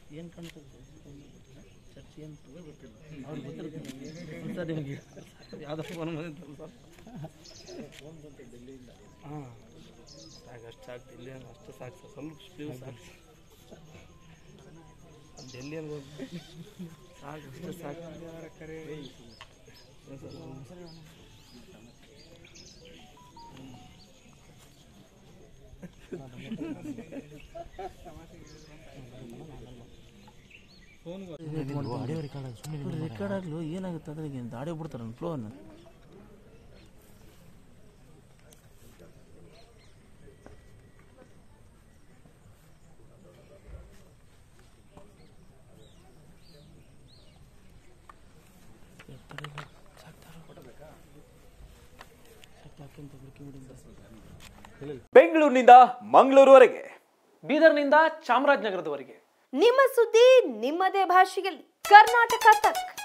ಏನು ಕಾಣ್ತದೆ ಚರ್ಚ್ ಏನು ಗೊತ್ತಿಲ್ಲ ಅವ್ರಿಗೆ ಗೊತ್ತಿರುತ್ತೆ ಸರ್ ನಿಮಗೆ ಯಾವುದೋ ಫೋನ್ ಬಂದಿತ್ತಲ್ಲ ಸರ್ ಹಾಂ ಸಾಕು ಅಷ್ಟು ಸಾಕು ಇಲ್ಲಿ ಅಷ್ಟು ಸಾಕು ಸರ್ ಸ್ವಲ್ಪ ಸ್ಪೀಡ್ ಸಾಕು ಡೆಲ್ಲಿ ಅಲ್ಲಿ ಹೋಗಿ ಸಾಕು ಅಷ್ಟು ಸಾಕು ಏನ್ ಸರ್? ರೆಕಾರ್ಡ್ ಆಗಲು ಏನಾಗುತ್ತೆ ಅದ್ರಿಗೆ ದಾಡಿ ಬಿಡ್ತಾರೆ ಫ್ಲೋವನ್ನು ಬೆಂಗಳೂರಿನಿಂದ ಮಂಗಳೂರುವರೆಗೆ ಬೀದರ್ನಿಂದ ಚಾಮರಾಜನಗರದವರೆಗೆ ನಿಮ್ಮ ಸುದ್ದಿ ನಿಮ್ಮದೇ ಭಾಷೆಯಲ್ಲಿ ಕರ್ನಾಟಕ ತಕ್